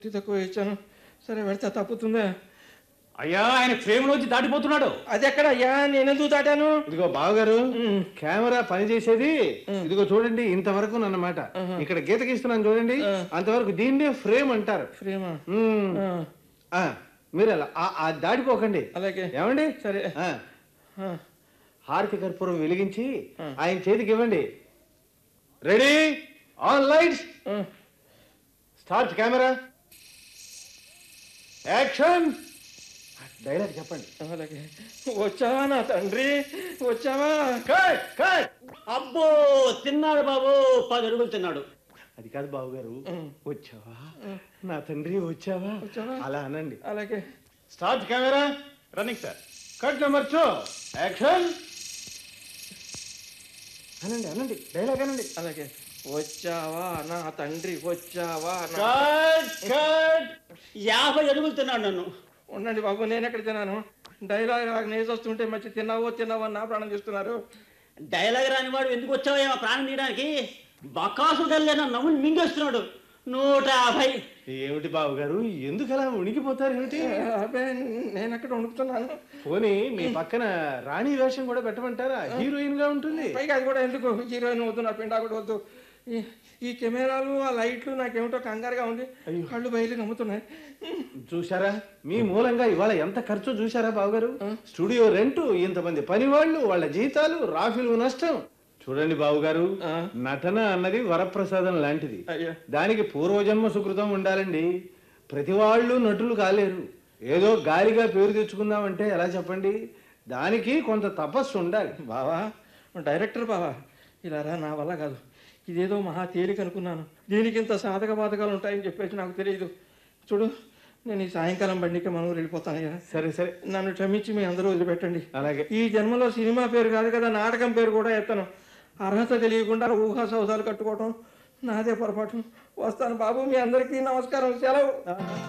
ఇది తక్కువ ఇచ్చాను సరే పెడితే తప్పుతుందా అయ్యా ఆయన ఫ్రేమ్ లోంచి దాటిపోతున్నాడు అది ఎక్కడ అయ్యా నేనెందుకు దాటాను ఇదిగో బావగారు కెమెరా పని చేసేది ఇదిగో చూడండి ఇంతవరకు అన్నమాట ఇక్కడ గీత గీస్తున్నాను చూడండి అంతవరకు దీన్నే ఫ్రేమ్ అంటారు ప్రేమ ఉమ్. ఆ, ఆ, మీరు అలా ఆ- ఆ దాటిపోకండి అలాగే ఏమండి సరే ఆ, ఆ, హారతి కర్పూరం వెలిగించి ఆయన చేతికి ఇవ్వండి రెడీ ఆన్ లైట్స్ ఆ. స్టార్ట్ కెమెరా యాక్షన్ డైలాగ్ చెప్పండి అలాగే వచ్చావా నా తండ్రి వచ్చావా కట్ కట్ అబ్బో తిన్నాడు బాబు పది అడుగులు తిన్నాడు అది కాదు బాబు గారు ఉమ్. వచ్చావా నా తండ్రి వచ్చావా వచ్చావా? అలా అనండి అలాగే start camera running sir cut number two action అనండి అనండి డైలాగ్ అనండి అలాగే వచ్చావా నా తండ్రి వచ్చావా నా కట్ కట్ యాభై అడుగులు తిన్నాడు నన్ను ఉండండి బాబు నేను ఎక్కడ తిన్నాను డైలాగ్ లాగా నేసి వస్తుంటే మంచి తిన్నావో తిన్నావో అని నా ప్రాణం చేస్తున్నారు డైలాగ్ రాని వాడు ఎందుకు వచ్చావో ప్రాణం తీయడానికి బకాసు గల్లేన నవ్వుని మింగేస్తున్నాడు నూట యాభై ఏమిటి బాబు గారు ఎందుకు అలా ఉనికిపోతారు ఏమిటి అబ్బే నేను ఎక్కడ వణుకుతున్నాను పోనీ మీ పక్కన రాణి వేషం కూడా పెట్టమంటారా హీరోయిన్ గా ఉంటుంది పైగా అది కూడా ఎందుకు హీరోయిన్ వద్దు నా పిండా కూడా వద్దు ఈ- ఈ కెమెరాలు ఆ లైట్లు నాకేమిటో కంగారుగా ఉంది కళ్ళు బయలు నమ్ముతున్నాయి చూశారా మీ మూలంగా ఇవాళ ఎంత ఖర్చు చూశారా బావగారు స్టూడియో రెంట్ ఇంతమంది పని వాళ్ళు వాళ్ళ జీతాలు రాఫీలు నష్టం చూడండి బావుగారు ఆ. నటన అన్నది వరప్రసాదం లాంటిది అయ్యా దానికి పూర్వజన్మ సుకృతం ఉండాలండి ప్రతి వాళ్ళు నటులు కాలేరు ఏదో గాలిగా పేరు తెచ్చుకుందామంటే ఎలా చెప్పండి దానికి కొంత తపస్సు ఉండాలి బావా డైరెక్టర్ బావా ఇలా రా నా వల్ల కాదు ఇదేదో మహా తేలిక అనుకున్నాను దీనికి ఇంత సాధక బాధకాలు ఉంటాయని చెప్పేసి నాకు తెలియదు చూడు నేను ఈ సాయంకాలం బండికి మనం వెళ్ళిపోతానయ్యా సరే సరే నన్ను క్షమించి మీ అందరూ వదిలిపెట్టండి అలాగే ఈ జన్మలో సినిమా పేరు కాదు కదా నాటకం పేరు కూడా ఎత్తను అర్హత తెలియకుండా ఊహా సౌదాలు కట్టుకోవటం నాదే పొరపాటు వస్తాను బాబు మీ అందరికీ నమస్కారం సెలవు